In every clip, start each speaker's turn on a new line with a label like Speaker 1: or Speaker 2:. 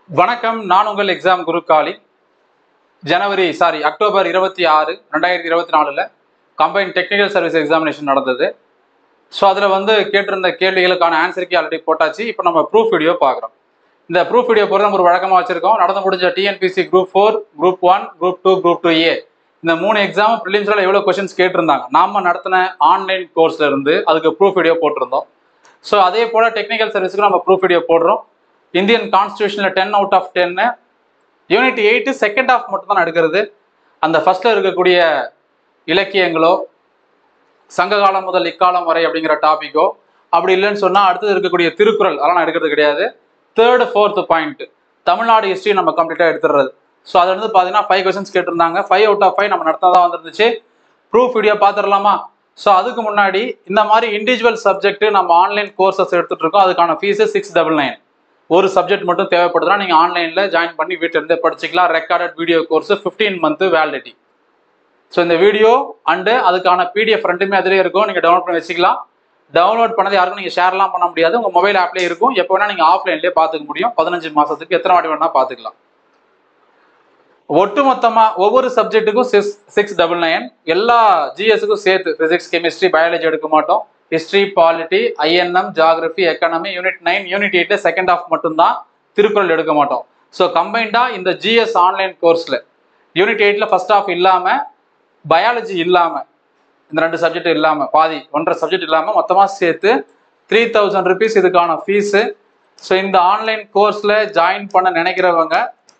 Speaker 1: வணக்கம் நான் உங்கள் எக்ஸாம் குரு காலி ஜனவரி சாரி அக்டோபர் இருபத்தி ஆறு ரெண்டாயிரத்தி இருபத்தி நாலில் கம்பைன் டெக்னிக்கல் சர்வீஸ் எக்ஸாமினேஷன் நடந்தது ஸோ அதில் வந்து கேட்டிருந்த கேள்விகளுக்கான ஆன்சருக்கு ஆல்ரெடி போட்டாச்சு இப்போ நம்ம ப்ரூஃப் வீடியோ பார்க்குறோம் இந்த ப்ரூஃப் வீடியோ போகிறது நம்ம ஒரு வழக்கமாக வச்சிருக்கோம் நடந்து முடிஞ்ச TNPSC group four group one group two group two A இந்த மூணு எக்ஸாம் ப்ரிலிம்ஸில் எவ்வளோ கொஸ்டின்ஸ் கேட்டிருந்தாங்க நாம நடத்தின ஆன்லைன் கோர்ஸ்ல இருந்து அதுக்கு ப்ரூஃப் வீடியோ போட்டிருந்தோம் ஸோ அதே போல் டெக்னிக்கல் சர்வீஸுக்கு நம்ம ப்ரூஃப் வீடியோ போடுறோம் இந்தியன் கான்ஸ்டியூஷனில் டென் அவுட் ஆஃப் டென்னு யூனிட் எயிட்டு செகண்ட் ஹாஃப் மட்டும் தான் எடுக்கிறது அந்த ஃபர்ஸ்ட்ல இருக்கக்கூடிய இலக்கியங்களோ சங்க காலம் முதல் இக்காலம் வரை அப்படிங்கிற டாபிக்கோ அப்படி இல்லைன்னு சொன்னால் அடுத்தது இருக்கக்கூடிய திருக்குறள் அதெல்லாம் நான் எடுக்கிறது கிடையாது third fourth point Tamil Nadu history நம்ம கம்ப்ளீட்டாக எடுத்துடுறது ஸோ அது வந்து பார்த்தீங்கன்னா ஃபைவ் கொஸ்டின்ஸ் கேட்டிருந்தாங்க ஃபைவ் அவுட் ஆஃப் ஃபைவ் நம்ம நடத்தினதா வந்துருந்துச்சு ப்ரூஃப் வீடியோ பார்த்துடலாமா ஸோ அதுக்கு முன்னாடி இந்த மாதிரி இண்டிவிஜுவல் சப்ஜெக்ட் நம்ம ஆன்லைன் கோர்சஸ் எடுத்துட்டு இருக்கோம் அதுக்கான ஃபீஸு சிக்ஸ் டபுள் நைன் ஒரு சப்ஜெக்ட் மட்டும் தேவைப்படுதுன்னா நீங்கள் ஆன்லைனில் ஜாயின் பண்ணி வீட்டில் இருந்தே படிச்சுக்கலாம் recorded video course fifteen month validity so இந்த வீடியோ அண்டு அதுக்கான பிடிஎஃப் ரெண்டுமே அதிலே இருக்கும் நீங்கள் டவுன்லோட் பண்ணி வச்சுக்கலாம் டவுன்லோட் பண்ணது யாருக்கும் நீங்கள் ஷேர்லாம் பண்ண முடியாது உங்கள் மொபைல் ஆப்லேயே இருக்கும் எப்போ வேணால் நீங்கள் ஆஃப்லைன்லேயே பார்த்துக்க முடியும் பதினஞ்சு மாதத்துக்கு எத்தனை வாட்டி வேணால் பார்த்துக்கலாம் ஒட்டுமொத்தமா ஒவ்வொரு சப்ஜெக்ட்டுக்கும் சிக்ஸ் சிக்ஸ் டபுள் நைன் எல்லா ஜிஎஸ்க்கும் சேர்த்து பிசிக்ஸ் கெமிஸ்ட்ரி பயாலஜி எடுக்க மாட்டோம் history polity INM geography economy unit nine unit எயிட்ல செகண்ட் ஆஃப் மட்டும்தான் திருக்குறள் எடுக்க மாட்டோம் ஸோ கம்பைண்டா இந்த ஜிஎஸ் ஆன்லைன் கோர்ஸ்ல யூனிட் எயிட்ல ஃபர்ஸ்ட் ஆஃப் இல்லாம பயாலஜி இல்லாம இந்த ரெண்டு சப்ஜெக்ட் இல்லாம பாதி ஒன்றரை சப்ஜெக்ட் இல்லாம மொத்தமா சேர்த்து த்ரீ தௌசண்ட் ருபீஸ் இதுக்கான ஃபீஸு ஸோ இந்த ஆன்லைன் கோர்ஸ்ல ஜாயின் பண்ண நினைக்கிறவங்க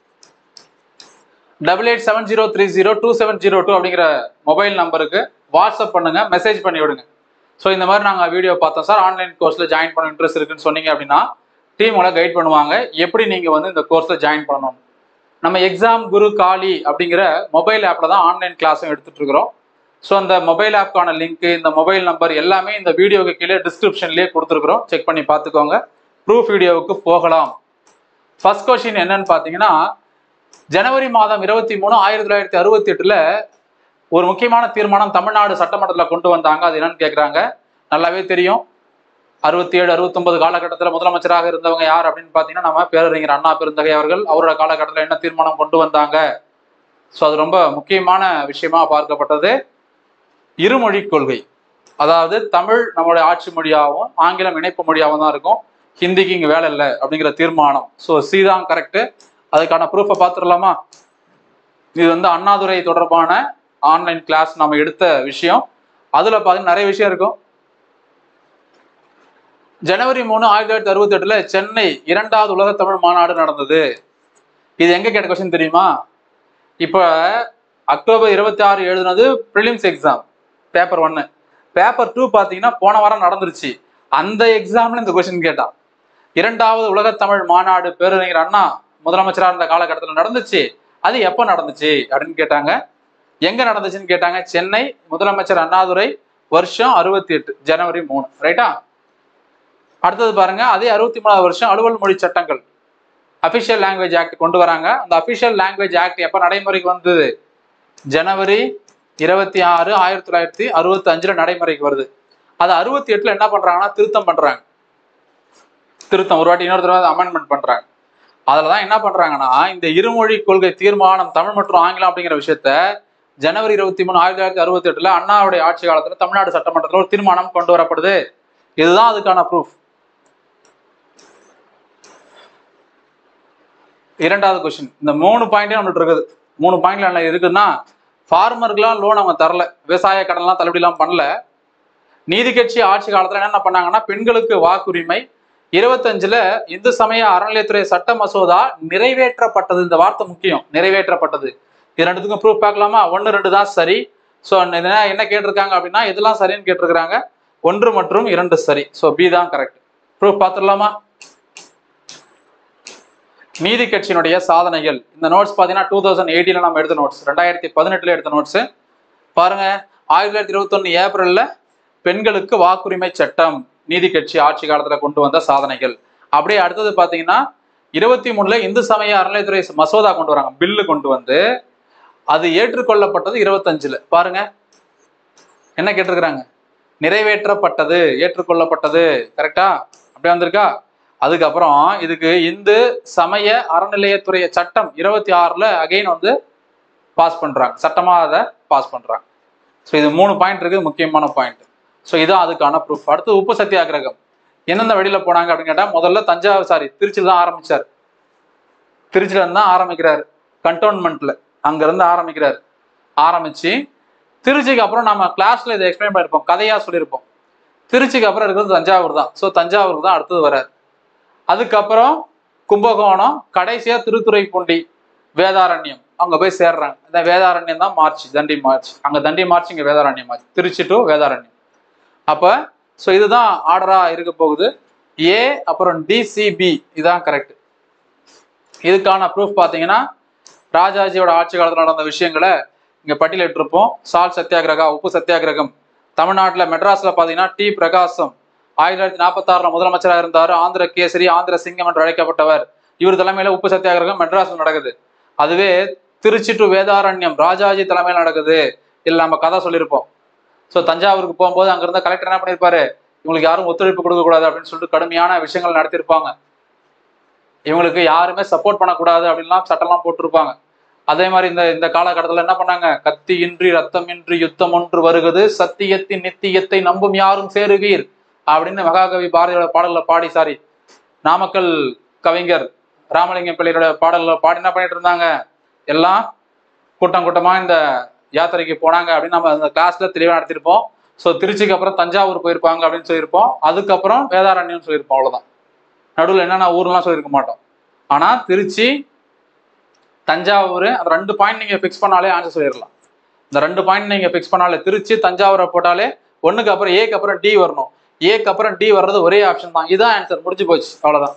Speaker 1: double eight seven zero three zero two seven zero two அப்படிங்கிற மொபைல் நம்பருக்கு வாட்ஸ்அப் பண்ணுங்க மெசேஜ் பண்ணி விடுங்க ஸோ இந்த மாதிரி நாங்கள் வீடியோ பார்த்தோம் சார் ஆன்லைன் கோர்ஸில் ஜாயின் பண்ண இன்ட்ரெஸ்ட் இருக்குன்னு சொன்னீங்க அப்படின்னா டீம் உங்களை கைட் பண்ணுவாங்க எப்படி நீங்கள் வந்து இந்த கோர்ஸில் ஜாயின் பண்ணணும் நம்ம எக்ஸாம் குரு காலி அப்படிங்கிற மொபைல் ஆப்பில் தான் ஆன்லைன் கிளாஸும் எடுத்துட்டு இருக்கிறோம் ஸோ அந்த மொபைல் ஆப்க்கான லிங்க் இந்த மொபைல் நம்பர் எல்லாமே இந்த வீடியோக்கு கீழே டிஸ்கிரிப்ஷன்லேயே கொடுத்துருக்குறோம் செக் பண்ணி பார்த்துக்கோங்க ப்ரூஃப் வீடியோவுக்கு போகலாம் ஃபர்ஸ்ட் கொஷின் என்னன்னு பார்த்தீங்கன்னா ஜனவரி மாதம் இருபத்தி மூணு ஆயிரத்தி தொள்ளாயிரத்தி அறுபத்தி எட்டுல ஒரு முக்கியமான தீர்மானம் தமிழ்நாடு சட்டமன்றத்தில் கொண்டு வந்தாங்க அது என்னன்னு கேட்குறாங்க நல்லாவே தெரியும் அறுபத்தி ஏழு அறுபத்தொன்பது காலகட்டத்தில் முதலமைச்சராக இருந்தவங்க யார் அப்படின்னு பார்த்தீங்கன்னா நம்ம பேரறிஞர் அண்ணா பெருந்தகை அவர்கள் அவரோட காலகட்டத்தில் என்ன தீர்மானம் கொண்டு வந்தாங்க ஸோ அது ரொம்ப முக்கியமான விஷயமா பார்க்கப்பட்டது இருமொழி கொள்கை அதாவது தமிழ் நம்மளுடைய ஆட்சி மொழியாகவும் ஆங்கிலம் இணைப்பு மொழியாகவும் தான் இருக்கும் ஹிந்திக்கு இங்கே வேலை இல்லை அப்படிங்கிற தீர்மானம் ஸோ சி தான் கரெக்டு அதுக்கான ப்ரூஃபை பார்த்துடலாமா இது வந்து அண்ணாதுரை தொடர்பான ஆன்லைன் கிளாஸ் நம்ம எடுத்த விஷயம் அதில் பார்த்தீங்கன்னா நிறைய விஷயம் இருக்கும் ஜனவரி மூணு ஆயிரத்தி தொள்ளாயிரத்தி அறுபத்தி எட்டுல சென்னை இரண்டாவது உலக தமிழ் மாநாடு நடந்தது இது எங்க கேட்ட கொஸ்டின் தெரியுமா இப்போ அக்டோபர் இருபத்தி ஆறு எழுதுனது ப்ரிலிம்ஸ் எக்ஸாம் பேப்பர் ஒன்னு பேப்பர் டூ பார்த்தீங்கன்னா போன வாரம் நடந்துருச்சு அந்த எக்ஸாம்ல இந்த கொஸ்டின் கேட்டான் இரண்டாவது உலக தமிழ் மாநாடு பேரறிஞர் அண்ணா முதலமைச்சராக இருந்த காலகட்டத்தில் நடந்துச்சு அது எப்போ நடந்துச்சு அப்படின்னு கேட்டாங்க எங்க நடந்துச்சுன்னு கேட்டாங்க சென்னை முதலமைச்சர் அண்ணாதுரை வருஷம் அறுபத்தி எட்டு ஜனவரி மூணு ரைட்டா அடுத்தது பாருங்க அதே அறுபத்தி மூணாவது வருஷம் அலுவல் மொழி சட்டங்கள் அபிஷியல் லாங்குவேஜ் ஆக்ட் கொண்டு வராங்க அந்த அபிஷியல் லாங்குவேஜ் ஆக்ட் எப்போ நடைமுறைக்கு வந்தது ஜனவரி இருபத்தி ஆறு ஆயிரத்தி தொள்ளாயிரத்தி அறுபத்தி அஞ்சுல நடைமுறைக்கு வருது அது அறுபத்தி எட்டுல என்ன பண்றாங்கன்னா திருத்தம் பண்றாங்க திருத்தம் ஒரு வாட்டி இன்னொரு தடவை அமெண்ட்மெண்ட் பண்றாங்க அதில் தான் என்ன பண்றாங்கன்னா இந்த இருமொழி கொள்கை தீர்மானம் தமிழ் மற்றும் ஆங்கிலம் அப்படிங்கிற விஷயத்த ஜனவரி இருபத்தி மூணு ஆயிரத்தி தொள்ளாயிரத்தி அறுபத்தி எட்டுல அண்ணாவுடைய ஆட்சி காலத்துல தமிழ்நாடு சட்டமன்றத்தில் ஒரு தீர்மானம் கொண்டு வரப்படுது இதுதான் அதுக்கான ப்ரூஃப் இரண்டாவது கொஸ்டின் இந்த மூணு பாயிண்டே நம்மள்ட்ட இருக்குது மூணு பாயிண்ட்ல என்ன இருக்குன்னா ஃபார்மருக்குலாம் லோன் அவங்க தரல விவசாய கடன்லாம் தள்ளுபடிலாம் பண்ணல நீதி கட்சி ஆட்சி காலத்துல என்ன பண்ணாங்கன்னா பெண்களுக்கு வாக்குரிமை இருபத்தஞ்சுல இந்து சமய அறநிலையத்துறை சட்ட மசோதா நிறைவேற்றப்பட்டது இந்த வார்த்தை முக்கியம் நிறைவேற்றப்பட்டது இது ரெண்டுத்துக்கும் ப்ரூஃப் பார்க்கலாமா ஒன்று ரெண்டு தான் சரி ஸோ என்ன கேட்டிருக்காங்க அப்படின்னா இதெல்லாம் சரின்னு கேட்டிருக்கிறாங்க ஒன்று மற்றும் இரண்டு சரி ஸோ பி தான் கரெக்ட் ப்ரூஃப் பார்த்துடலாமா நீதி கட்சியினுடைய சாதனைகள் இந்த நோட்ஸ் பார்த்தீங்கன்னா டூ தௌசண்ட் எயிட்டீனில் நம்ம எடுத்த நோட்ஸ் ரெண்டாயிரத்தி பதினெட்டுல எடுத்த நோட்ஸ் பாருங்க ஆயிரத்தி தொள்ளாயிரத்தி இருபத்தொன்னு ஏப்ரல்ல பெண்களுக்கு வாக்குரிமை சட்டம் நீதி கட்சி ஆட்சி காலத்துல கொண்டு வந்த சாதனைகள் அப்படியே அடுத்தது பாத்தீங்கன்னா இருபத்தி மூணுல இந்து சமய அறநிலையத்துறை மசோதா கொண்டு வராங்க பில்லு கொண்டு வந்து அது ஏற்றுக்கொள்ளப்பட்டது இருபத்தஞ்சுல பாருங்க என்ன கேட்டிருக்கிறாங்க நிறைவேற்றப்பட்டது ஏற்றுக்கொள்ளப்பட்டது கரெக்டா அப்படியே வந்திருக்கா அதுக்கப்புறம் இதுக்கு இந்து சமய அறநிலையத்துறை சட்டம் இருபத்தி ஆறுல அகைன் வந்து பாஸ் பண்றாங்க சட்டமா அதை பாஸ் பண்றாங்க ஸோ இது மூணு பாயிண்ட் இருக்கு முக்கியமான பாயிண்ட் ஸோ இதான் அதுக்கான ப்ரூஃப் அடுத்து உப்பு சத்தியாகிரகம் எந்தெந்த வழியில போனாங்க அப்படின்னு கேட்டா முதல்ல தஞ்சாவூர் சாரி திருச்சியில் தான் ஆரம்பிச்சார் திருச்சியில இருந்து தான் ஆரம்பிக்கிறாரு கண்டோன்மெண்ட்ல அங்க இருந்து ஆரம்பிக்கிறாரு ஆரம்பிச்சு திருச்சிக்கு அப்புறம் நம்ம கிளாஸ்ல இதை எக்ஸ்பிளைன் பண்ணிருப்போம் கதையா சொல்லியிருப்போம் திருச்சிக்கு அப்புறம் இருக்கிறது தஞ்சாவூர் தான் ஸோ தஞ்சாவூருக்கு தான் அடுத்தது வராரு அதுக்கப்புறம் கும்பகோணம் கடைசியா திருத்துறைப்பூண்டி வேதாரண்யம் அங்க போய் சேர்றாங்க இந்த வேதாரண்யம் தான் மார்ச் தண்டி மார்ச் அங்க தண்டி மார்ச் இங்க வேதாரண்யம் மார்ச் திருச்சி டு வேதாரண்யம் அப்ப ஸோ இதுதான் ஆர்டரா இருக்க போகுது ஏ அப்புறம் டிசிபி இதான் கரெக்ட் இதுக்கான ப்ரூஃப் பார்த்தீங்கன்னா ராஜாஜியோட ஆட்சி காலத்தில் நடந்த விஷயங்களை இங்க பட்டியலிட்டிருப்போம் சால் சத்தியாகிரகா உப்பு சத்தியாகிரகம் தமிழ்நாட்டில் மெட்ராஸ்ல பார்த்தீங்கன்னா டி பிரகாசம் ஆயிரத்தி தொள்ளாயிரத்தி நாற்பத்தாறுல முதலமைச்சராக இருந்தார் ஆந்திர கேசரி ஆந்திர சிங்கம் என்று அழைக்கப்பட்டவர் இவர் தலைமையில உப்பு சத்தியாகிரகம் மெட்ராஸ்ல நடக்குது அதுவே திருச்சி டு வேதாரண்யம் ராஜாஜி தலைமையில் நடக்குது இல்லை நம்ம கதை சொல்லியிருப்போம் ஸோ தஞ்சாவூருக்கு போகும்போது அங்க இருந்த கலெக்டர் என்ன பண்ணியிருப்பாரு இவங்களுக்கு யாரும் ஒத்துழைப்பு கொடுக்கக்கூடாது அப்படின்னு சொல்லிட்டு கடுமையான விஷயங்கள் நடத்தியிருப்பாங்க இவங்களுக்கு யாருமே சப்போர்ட் பண்ணக்கூடாது அப்படின்லாம் சட்டம்லாம் போட்டிருப்பாங்க அதே மாதிரி இந்த இந்த காலகட்டத்தில் என்ன பண்ணாங்க கத்தியின்றி ரத்தமின்றி யுத்தம் ஒன்று வருகிறது சத்தியத்தின் நித்தியத்தை நம்பும் யாரும் சேருவீர் அப்படின்னு மகாகவி பாரதியோட பாடல்களை பாடி சாரி நாமக்கல் கவிஞர் ராமலிங்கம் பிள்ளையோட பாடல்களை பாடி என்ன பண்ணிட்டு இருந்தாங்க எல்லாம் கூட்டம் கூட்டமா இந்த யாத்திரைக்கு போனாங்க அப்படின்னு நம்ம அந்த கிளாஸ்ல தெளிவாக நடத்திருப்போம் ஸோ திருச்சிக்கு அப்புறம் தஞ்சாவூர் போயிருப்பாங்க அப்படின்னு சொல்லியிருப்போம் அதுக்கப்புறம் வேதாரண்யம் சொல்லியிருப்போம் அவ்வளவுதான் நடுவில் என்னென்ன ஊர்லாம் சொல்லியிருக்க மாட்டோம் ஆனா திருச்சி தஞ்சாவூர் அந்த ரெண்டு பாயிண்ட் நீங்க ஃபிக்ஸ் பண்ணாலே ஆன்சர் சொல்லிடலாம் இந்த ரெண்டு பாயிண்ட் நீங்க ஃபிக்ஸ் பண்ணாலே திருச்சி தஞ்சாவூரை போட்டாலே ஒண்ணுக்கு அப்புறம் ஏக்கு அப்புறம் டி வரணும் ஏக்கு அப்புறம் டி வர்றது ஒரே ஆப்ஷன் தான் இதான் ஆன்சர் முடிஞ்சு போச்சு அவ்வளவுதான்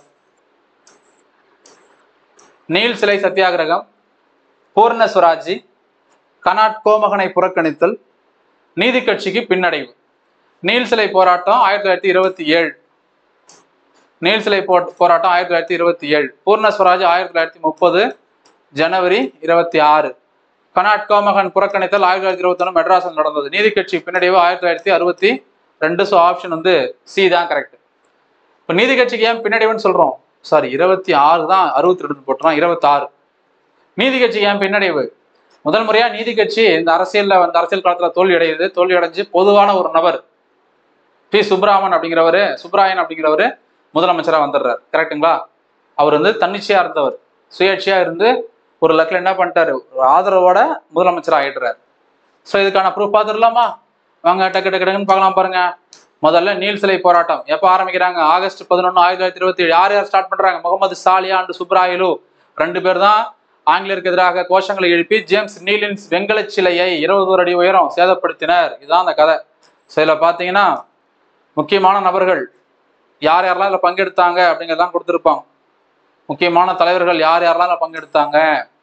Speaker 1: நீல் சிலை சத்தியாகிரகம் பூர்ண சுவராஜி கனாட் கோமகனை புறக்கணித்தல் நீதி கட்சிக்கு பின்னடைவு நீல் சிலை போராட்டம் ஆயிரத்தி தொள்ளாயிரத்தி இருபத்தி ஏழு நீல் சிலை போ போராட்டம் ஆயிரத்தி தொள்ளாயிரத்தி இருபத்தி ஏழு பூர்ண ஸ்வராஜ் ஆயிரத்தி தொள்ளாயிரத்தி முப்பது ஜனவரி இருபத்தி ஆறு கனாட் கோமகன் புறக்கணித்தல் ஆயிரத்தி தொள்ளாயிரத்தி இருபத்தொன்னு மெட்ராஸில் நடந்தது நீதி கட்சி பின்னடைவு ஆயிரத்தி தொள்ளாயிரத்தி அறுபத்தி ரெண்டு ஸோ ஆப்ஷன் வந்து சி தான் கரெக்ட் இப்போ நீதி கட்சிக்கு ஏன் பின்னடைவுன்னு சொல்றோம் சாரி இருபத்தி ஆறு தான் அறுபத்தி ரெண்டு போட்டுறோம் இருபத்தாறு நீதி கட்சி ஏன் பின்னடைவு முதல் முறையா நீதி கட்சி இந்த அரசியல்ல வந்து அரசியல் காலத்துல தோல்வி அடையுது தோல்வி அடைஞ்சு பொதுவான ஒரு நபர் பி சுப்ராமன் அப்படிங்கிறவரு சுப்ராயன் அப்படிங்கிறவரு முதலமைச்சரா வந்துடுறாரு கரெக்ட்டுங்களா அவர் வந்து தன்னிச்சையா இருந்தவர் சுயேட்சையா இருந்து ஒரு லக்கில் என்ன பண்ணிட்டாரு ஒரு ஆதரவோட முதலமைச்சர் ஆயிடுறாரு ஸோ இதுக்கான ப்ரூஃப் பார்த்துடலாமா வாங்க டக்கு டக்கு டக்குன்னு பார்க்கலாம் பாருங்க முதல்ல நீல் சிலை போராட்டம் எப்போ ஆரம்பிக்கிறாங்க ஆகஸ்ட் பதினொன்று ஆயிரத்தி தொள்ளாயிரத்தி இருபத்தி ஏழு யார் யார் ஸ்டார்ட் பண்றாங்க முகமது சாலியா அண்ட் சுப்ராயலு ரெண்டு பேர் தான் ஆங்கிலேயருக்கு எதிராக கோஷங்களை எழுப்பி ஜேம்ஸ் நீலின் வெங்கல சிலையை இருபது அடி உயரம் சேதப்படுத்தினர் இதுதான் அந்த கதை ஸோ இதில் பார்த்தீங்கன்னா முக்கியமான நபர்கள் யார் யாரெல்லாம் இதில் பங்கெடுத்தாங்க அப்படிங்கிறதான் கொடுத்துருப்பாங்க முக்கியமான தலைவர்கள் யார் யாரெல்லாம் இதில் பங்கெடுத்தாங்க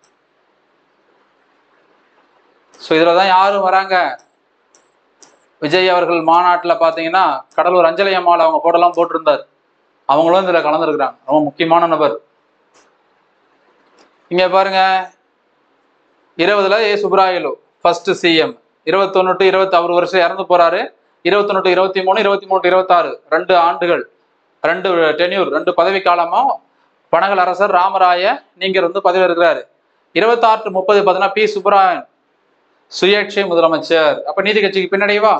Speaker 1: ஸோ இதில் தான் யாரும் வராங்க விஜய் அவர்கள் மாநாட்டில் பார்த்தீங்கன்னா கடலூர் அஞ்சலி அம்மாள் அவங்க போட்டோலாம் போட்டிருந்தார் அவங்களும் இதில் கலந்துருக்குறாங்க ரொம்ப முக்கியமான நபர் இங்க பாருங்க இருபதுல ஏ சுப்ராயலு ஃபர்ஸ்ட் சிஎம் இருபத்தொன்னு டு இருபத்தி அவர் வருஷம் இறந்து போறாரு இருபத்தொன்னு டு இருபத்தி மூணு இருபத்தி மூணு டு இருபத்தாறு ரெண்டு ஆண்டுகள் ரெண்டு டென்யூர் ரெண்டு பதவி காலமா பனகல் அரசர் ராமராய நீங்க வந்து பதவி இருக்கிறாரு இருபத்தாறு டு முப்பது பார்த்தீங்கன்னா பி சுப்ராயன் சுயேட்சை முதலமைச்சர் அப்ப நீதி கட்சிக்கு பின்னடைவா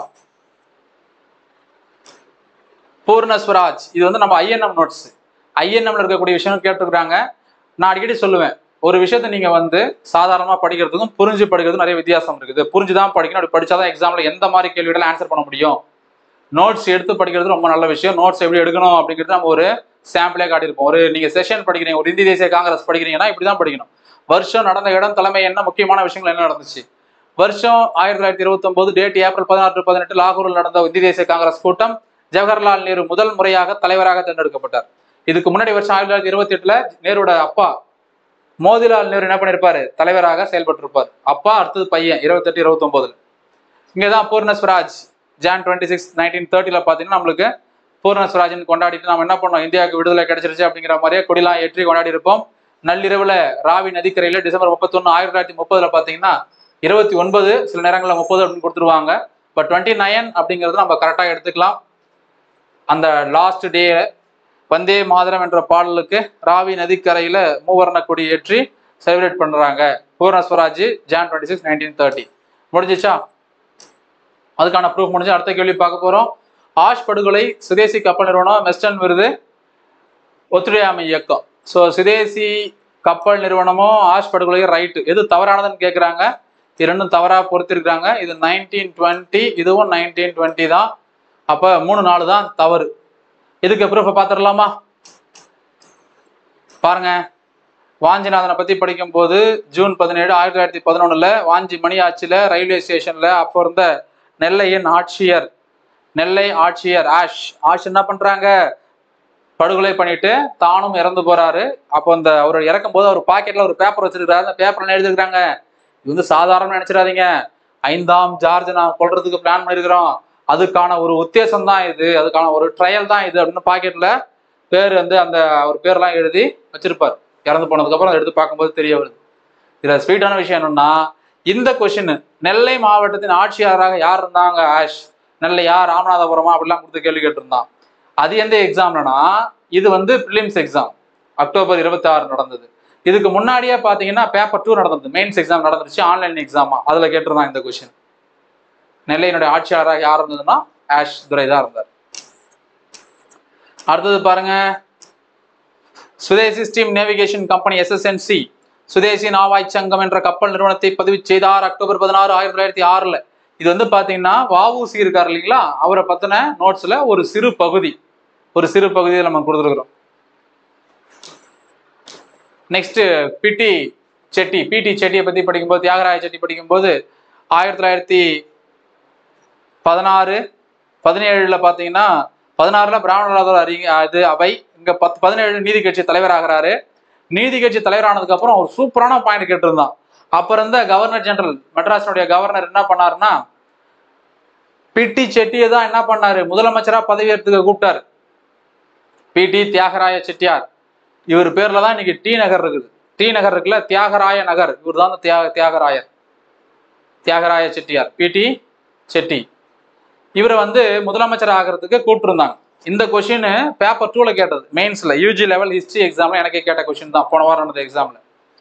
Speaker 1: பூர்ண ஸ்வராஜ் இது வந்து நம்ம ஐஎன்எம் நோட்ஸ் ஐஎன்எம்ல இருக்கக்கூடிய விஷயம் கேட்டுருக்காங்க நான் அடிக்கடி சொல்லுவேன் ஒரு விஷயத்த நீங்க வந்து சாதாரணமா படிக்கிறதுக்கும் புரிஞ்சு படிக்கிறதுக்கும் நிறைய வித்தியாசம் இருக்குது புரிஞ்சு தான் படிக்கணும் அப்படி படிச்சாதான் எக்ஸாம்ல எந்த மாதிரி கேள்விகளை ஆன்சர் பண்ண முடியும் நோட்ஸ் எடுத்து படிக்கிறது ரொம்ப நல்ல விஷயம் நோட்ஸ் எப்படி எடுக்கணும் அப்படிங்கிறது நம்ம ஒரு சாம்பிளே காட்டியிருப்போம் ஒரு நீங்க செஷன் படிக்கிறீங்க ஒரு இந்திய தேசிய காங்கிரஸ் படிக்கிறீங்கன்னா இப்படிதான் படிக்கணும் வருஷம் நடந்த இடம் தலைமை என்ன முக்கியமான விஷயங்கள் என்ன நடந்துச்சு வருஷம் ஆயிரத்தி தொள்ளாயிரத்தி இருபத்தி ஒன்பது டேட் ஏப்ரல் பதினாறு பதினெட்டு லாகூரில் நடந்த இந்திய தேசிய காங்கிரஸ் கூட்டம் ஜவஹர்லால் நேரு முதல் முறையாக தலைவராக தேர்ந்தெடுக்கப்பட்டார் இதுக்கு முன்னாடி வருஷம் ஆயிரத்தி தொள்ளாயிரத்தி இருபத்தி எட்டுல நேருவோட அப்பா மோதிலால் நேரு என்ன பண்ணிருப்பாரு தலைவராக செயல்பட்டு இருப்பார் அப்பா அடுத்தது பையன் இருபத்தெட்டு இருபத்தி ஒன்பதுல இங்கதான் Purna Swaraj Jan twenty six nineteen தேர்ட்டில பாத்தீங்கன்னா நம்மளுக்கு பூர்ண ஸ்வராஜ்னு கொண்டாடிட்டு நம்ம என்ன பண்ணோம் இந்தியாவுக்கு விடுதலை கிடைச்சிருச்சு அப்படிங்கிற மாதிரியே கொடிலாம் ஏற்றி கொண்டாடி இருப்போம் நள்ளிரவுல ராவி நதிக்கரையில டிசம்பர் முப்பத்தொன்னு ஆயிரத்தி தொள்ளாயிரத்தி முப்பதுல பாத்தீங்கன்னா இருபத்தி ஒன்பது சில நேரங்களில் முப்பது அப்படின்னு கொடுத்துருவாங்க பட் டுவெண்ட்டி நைன் அப்படிங்கிறது நம்ம கரெக்டாக எடுத்துக்கலாம் அந்த லாஸ்ட் டே வந்தே மாதரம் என்ற பாடலுக்கு ராவி நதிக்கரையில மூவர்ண கொடி ஏற்றி செலிப்ரேட் பண்றாங்க Purna Swaraj Jan twenty six nineteen thirty முடிஞ்சிச்சா அதுக்கான ப்ரூஃப் முடிஞ்சு அடுத்த கேள்வி பார்க்க போறோம் ஆஷ் படுகொலை சுதேசி கப்பல் நிறுவனம் வெஸ்டர்ன் விருது ஒத்துழையாமை இயக்கம் ஸோ சுதேசி கப்பல் நிறுவனமும் ஆஷ் படுகொலை ரைட்டு எது தவறானதுன்னு கேட்குறாங்க இது ரெண்டும் தவறாக பொறுத்திருக்காங்க இது நைன்டீன் டுவெண்ட்டி இதுவும் நைன்டீன் டுவெண்ட்டி தான் அப்போ மூணு நாலு தான் தவறு இதுக்கு ப்ரூஃபை பார்த்துடலாமா பாருங்க வாஞ்சிநாதனை பத்தி படிக்கும்போது ஜூன் பதினேழு ஆயிரத்தி தொள்ளாயிரத்தி பதினொன்னுல வாஞ்சி மணி ஆட்சியில ரயில்வே ஸ்டேஷன்ல அப்போ இருந்த நெல்லையின் ஆட்சியர் நெல்லை ஆட்சியர் ஆஷ் ஆஷ் என்ன பண்றாங்க படுகொலை பண்ணிட்டு தானும் இறந்து போறாரு அப்போ அந்த அவர் இறக்கும் போது அவர் பாக்கெட்ல ஒரு பேப்பர் வச்சிருக்காரு அந்த பேப்பர்ல எழுதிருக்காங்க இது வந்து சாதாரண நினைச்சிடாதீங்க ஐந்தாம் ஜார்ஜ் நான் கொல்றதுக்கு பிளான் பண்ணிருக்கிறோம் அதுக்கான ஒரு உத்தேசம் தான் இது அதுக்கான ஒரு ட்ரையல் தான் இது அப்படின்னு பாக்கெட்ல பேர் வந்து அந்த அவர் பேர்லாம் எழுதி வச்சிருப்பார் இறந்து போனதுக்கு அப்புறம் அதை எடுத்து பார்க்கும்போது தெரிய வருது இதுல ஸ்வீட்டான விஷயம் என்னன்னா இந்த கொஷின் நெல்லை மாவட்டத்தின் ஆட்சியாளராக யார் இருந்தாங்க ஆஷ் நெல்லையா ராமநாதபுரமா அப்படிலாம் கொடுத்து கேள்வி கேட்டிருந்தான் அது எந்த எக்ஸாம்லனா இது வந்து ப்ரிலிம்ஸ் எக்ஸாம் அக்டோபர் இருபத்தி ஆறு நடந்தது இதுக்கு முன்னாடியே பாத்தீங்கன்னா பேப்பர் டூ நடந்தது மெயின்ஸ் எக்ஸாம் நடந்துருச்சு ஆன்லைன் எக்ஸாமா அதுல கேட்டிருந்தான் இந்த கொஷின் நெல்லையினுடைய ஆட்சியாளராக யார் இருந்ததுன்னா ஆஷ் துரை தான் இருந்தார் அடுத்தது பாருங்க Swadeshi steam navigation company SSNC Swadeshi Navai Sangam என்ற கப்பல் நிறுவனத்தை பதிவு செய்தார் அக்டோபர் பதினாறு ஆயிரத்தி தொள்ளாயிரத்தி ஆறுல இது வந்து பாத்தீங்கன்னா வஉசி இருக்கார் இல்லைங்களா அவரை பத்தின நோட்ஸ்ல ஒரு சிறு பகுதி ஒரு சிறு பகுதியை நம்ம கொடுத்துருக்குறோம் நெக்ஸ்ட் பிடி செட்டி பிடி செட்டியை பத்தி படிக்கும்போது தியாகராய செட்டி படிக்கும்போது ஆயிரத்தி தொள்ளாயிரத்தி பதினாறு பதினேழுல பாத்தீங்கன்னா பதினாறுல பிராமணர் அறி இது அவை இங்க பத்து பதினேழு நீதி கட்சி தலைவர் ஆகிறாரு நீதி கட்சி தலைவரானதுக்கு அப்புறம் ஒரு சூப்பரான பாயிண்ட் கேட்டிருந்தான் அப்ப இருந்த கவர்னர் ஜெனரல் மெட்ராஸினுடைய கவர்னர் என்ன பண்ணாருன்னா பிடி செட்டியை தான் என்ன பண்ணாரு முதலமைச்சரா பதவியேற்றுக்க கூப்பிட்டாரு பிடி தியாகராய செட்டியார் இவர் பேர்ல தான் இன்னைக்கு டி நகர் இருக்குது டி நகர் இருக்குல்ல தியாகராய நகர் இவர் தான் தியாக தியாகராயர் தியாகராய செட்டியார் பிடி செட்டி இவரை வந்து முதலமைச்சர் ஆகிறதுக்கு கூப்பிட்டுருந்தாங்க இந்த கொஷின் பேப்பர் டூல கேட்டது மெயின்ஸ்ல யூஜி லெவல் ஹிஸ்டரி எக்ஸாம்ல எனக்கே கேட்ட கொஷின் தான் போன வாரம் நடந்த எக்ஸாம்ல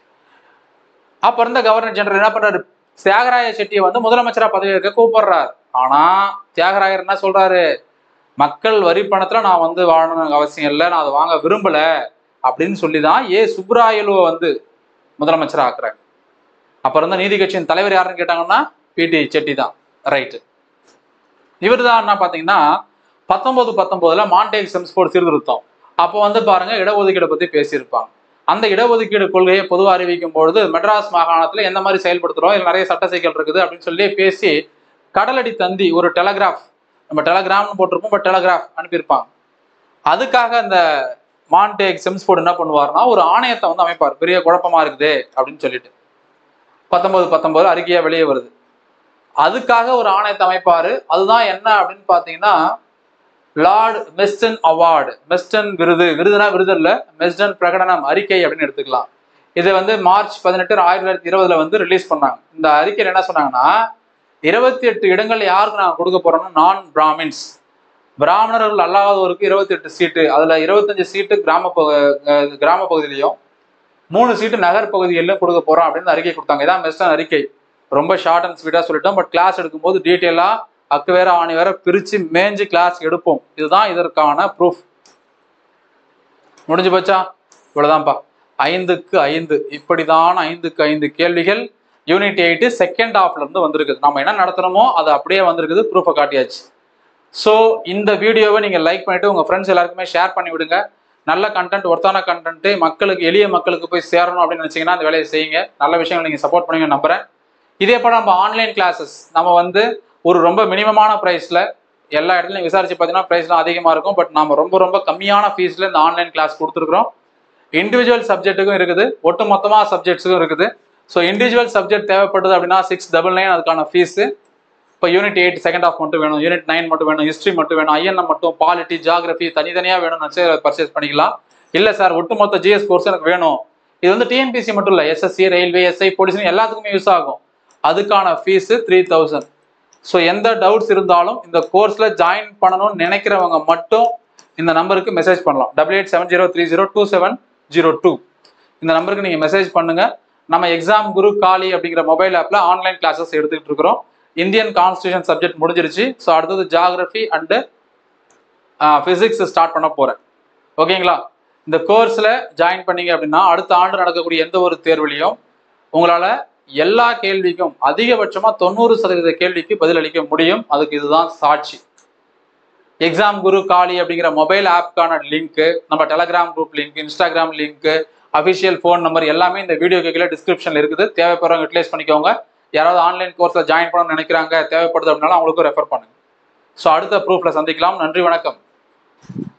Speaker 1: அப்ப இருந்த கவர்னர் ஜெனரல் என்ன பண்றாரு தியாகராய செட்டியை வந்து முதலமைச்சரா பதவி ஏற்க கூப்பிடுறாரு ஆனா தியாகராயர் என்ன சொல்றாரு மக்கள் வரி பணத்துல நான் வந்து வாழணும்னு அவசியம் இல்லை நான் அதை வாங்க விரும்பல அப்படின்னு சொல்லி தான் ஏ சுப்ராயலுவை வந்து முதலமைச்சர் ஆக்குறாங்க அப்ப இருந்த நீதி கட்சியின் தலைவர் யாருன்னு கேட்டாங்கன்னா பிடி செட்டி தான் ரைட்டு இவர் தான் என்ன பாத்தீங்கன்னா பத்தொன்பது பத்தொன்பதுல மாண்டேக் செம்ஸ்போர்ட் சீர்திருத்தம் அப்போ வந்து பாருங்க இடஒதுக்கீடை பத்தி பேசியிருப்பாங்க அந்த இடஒதுக்கீடு கொள்கையை பொதுவாக அறிவிக்கும் பொழுது மெட்ராஸ் மாகாணத்துல எந்த மாதிரி செயல்படுத்துறோம் இதுல நிறைய சட்ட சிக்கல் இருக்குது அப்படின்னு சொல்லி பேசி கடலடி தந்தி ஒரு டெலகிராஃப் நம்ம டெலகிராம்னு போட்டிருப்போம் பட் டெலகிராஃப் அனுப்பியிருப்பாங்க அதுக்காக அந்த மான்டேக் செம்ஸ்போர்ட் என்ன பண்ணுவார்னா ஒரு ஆணையத்தை வந்து அமைப்பார் பெரிய குழப்பமா இருக்குது அப்படின்னு சொல்லிட்டு பத்தொன்பது பத்தொன்பது அறிக்கையா வெளியே வருது அதுக்காக ஒரு ஆணையத்தை அமைப்பாரு அதுதான் என்ன அப்படின்னு பாத்தீங்கன்னா லார்ட் மெஸ்டன் அவார்டு மெஸ்டன் விருது விருதுனா விருது இல்ல மெஸ்டன் பிரகடனம் அறிக்கை அப்படின்னு எடுத்துக்கலாம் இதை வந்து மார்ச் பதினெட்டு ஆயிரத்தி தொள்ளாயிரத்தி இருபதுல வந்து ரிலீஸ் பண்ணாங்க இந்த அறிக்கையில் என்ன சொன்னாங்கன்னா இருபத்தி எட்டு இடங்கள் யாருக்கு நாங்கள் கொடுக்க போறோம்னா நான் பிராமின்ஸ் பிராமணர்கள் அல்லாதவருக்கு இருபத்தி எட்டு சீட்டு அதுல இருபத்தஞ்சு சீட்டு கிராம பகு அஹ் கிராம பகுதியிலையும் மூணு சீட்டு நகர் பகுதிகளிலும் கொடுக்க போறோம் அப்படின்னு அறிக்கை கொடுத்தாங்க இதான் மெஸ்டன் அறிக்கை ரொம்ப ஷார்ட் அண்ட் ஸ்வீட்டா சொல்லிட்டோம் பட் கிளாஸ் எடுக்கும்போது டீட்டெயிலா அக்கு வேற ஆணி வேற பிரிச்சு மேஞ்சு கிளாஸ் எடுப்போம் இதுதான் இதற்கான ப்ரூஃப் முடிஞ்சு போச்சா இவ்வளவுதான்ப்பா ஐந்துக்கு ஐந்து இப்படிதான் ஐந்துக்கு ஐந்து கேள்விகள் யூனிட் எயிட் செகண்ட் ஹாஃப்ல இருந்து வந்திருக்குது நம்ம என்ன நடத்துறோமோ அது அப்படியே வந்திருக்குது ப்ரூஃபை காட்டியாச்சு ஸோ இந்த வீடியோவை நீங்கள் லைக் பண்ணிட்டு உங்கள் ஃப்ரெண்ட்ஸ் எல்லாருக்குமே ஷேர் பண்ணி விடுங்க நல்ல கண்டென்ட் ஒர்த்தான கண்டென்ட் மக்களுக்கு எளிய மக்களுக்கு போய் சேரணும் அப்படின்னு நினச்சிங்கன்னா அந்த வேலையை செய்யுங்க நல்ல விஷயங்கள் நீங்கள் சப்போர்ட் பண்ணுங்க நம்புறேன் இதே போல நம்ம ஆன்லைன் கிளாஸஸ் நம்ம வந்து ஒரு ரொம்ப மினிமமான ப்ரைஸில் எல்லா இடத்துலையும் விசாரிச்சு பார்த்தீங்கன்னா ப்ரைஸ்லாம் அதிகமாக இருக்கும் பட் நம்ம ரொம்ப ரொம்ப கம்மியான ஃபீஸில் இந்த ஆன்லைன் கிளாஸ் கொடுத்துருக்குறோம் இண்டிவிஜுவல் சப்ஜெக்ட்டுக்கும் இருக்குது ஒட்டு மொத்தமாக சப்ஜெக்ட்ஸுக்கும் இருக்குது ஸோ இண்டிவிஜுவல் சப்ஜெக்ட் தேவைப்படுது அப்படின்னா சிக்ஸ் டபுள் நைன் அதுக்கான ஃபீஸு இப்போ யூனிட் எயிட் செகண்ட் ஆஃப் மட்டும் வேணும் யூனிட் நைன் மட்டும் வேணும் ஹிஸ்ட்ரி மட்டும் வேணும் ஐஎன்எம் மட்டும் பாலிட்டி ஜியாகிரபி தனித்தனியாக வேணும்னு நினச்சி பர்ச்சேஸ் பண்ணிக்கலாம் இல்லை சார் ஒட்டுமொத்த ஜிஎஸ் கோர்ஸ் எனக்கு வேணும் இது வந்து டிஎன்பிசி மட்டும் இல்லை எஸ்எஸ்சி ரயில்வே எஸ்ஐ போலீஸ் எல்லாத்துக்குமே யூஸ் ஆகும் அதுக்கான ஃபீஸு த்ரீ தௌசண்ட் ஸோ எந்த டவுட்ஸ் இருந்தாலும் இந்த கோர்ஸில் ஜாயின் பண்ணணும்னு நினைக்கிறவங்க மட்டும் இந்த நம்பருக்கு மெசேஜ் பண்ணலாம் double eight seven zero three zero two seven zero two இந்த நம்பருக்கு நீங்கள் மெசேஜ் பண்ணுங்க நம்ம எக்ஸாம் குரு காலி அப்படிங்கிற மொபைல் ஆப்பில் ஆன்லைன் கிளாஸஸ் எடுத்துக்கிட்டு இருக்கிறோம் இந்தியன் கான்ஸ்டியூஷன் சப்ஜெக்ட் முடிஞ்சிருச்சு ஸோ அடுத்தது ஜாகிரபி அண்டு ஃபிசிக்ஸ் ஸ்டார்ட் பண்ண போகிறேன் ஓகேங்களா இந்த கோர்ஸில் ஜாயின் பண்ணீங்க அப்படின்னா அடுத்த ஆண்டு நடக்கக்கூடிய எந்த ஒரு தேர்வுலையும் உங்களால் எல்லா கேள்விக்கும் அதிகபட்சமாக தொண்ணூறு சதவீத கேள்விக்கு பதிலளிக்க முடியும் அதுக்கு இதுதான் சாட்சி எக்ஸாம் குரு காலி அப்படிங்கிற மொபைல் ஆப்க்கான லிங்க் நம்ம Telegram group link Instagram link official phone number எல்லாமே இந்த வீடியோ கீழே டிஸ்கிரிப்ஷனில் இருக்குது தேவைப்படுறவங்க யூட்டிலைஸ் பண்ணிக்கோங்க யாராவது ஆன்லைன் கோர்ஸில் ஜாயின் பண்ணணும்னு நினைக்கிறாங்க தேவைப்படுது அப்படின்னாலும் அவங்களுக்கும் ரெஃபர் பண்ணுங்க ஸோ அடுத்த ப்ரூஃபில் சந்திக்கலாம் நன்றி வணக்கம்